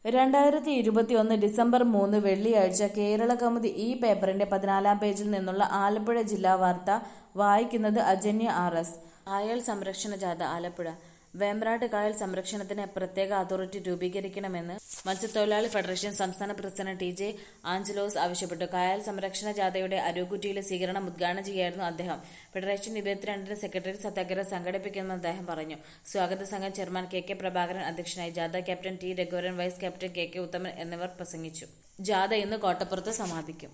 രണ്ടായിരത്തി ഇരുപത്തിയൊന്ന് ഡിസംബർ മൂന്ന് വെള്ളിയാഴ്ച കേരള കൗമുദി ഈ പേപ്പറിന്റെ പതിനാലാം പേജിൽ നിന്നുള്ള ആലപ്പുഴ ജില്ലാ വാർത്ത വായിക്കുന്നത് അജന്യ ആർ എസ് കായൽ സംരക്ഷണ ജാഥ ആലപ്പുഴ വേമ്പ്രാട്ട് കായൽ സംരക്ഷണത്തിന് പ്രത്യേക അതോറിറ്റി രൂപീകരിക്കണമെന്ന് മത്സ്യത്തൊഴിലാളി ഫെഡറേഷൻ സംസ്ഥാന പ്രസിഡന്റ് ടി ജെ ആഞ്ചലോസ് ആവശ്യപ്പെട്ടു കായൽ സംരക്ഷണ ജാഥയുടെ അരൂക്കുറ്റിയിലെ സ്വീകരണം ഉദ്ഘാടനം ചെയ്യായിരുന്നു അദ്ദേഹം ഫെഡറേഷൻ ഇരുപത്തിരണ്ടിന് സെക്രട്ടറി സത്യാഗ്രഹം സംഘടിപ്പിക്കുമെന്ന് അദ്ദേഹം പറഞ്ഞു സ്വാഗത സംഘം ചെയർമാൻ കെ കെ പ്രഭാകരൻ അധ്യക്ഷനായി ജാഥ captain T Raghuvaran vice captain K K Uthaman എന്നിവർ പ്രസംഗിച്ചു ജാഥ ഇന്ന് കോട്ടപ്പുറത്ത് സമാപിക്കും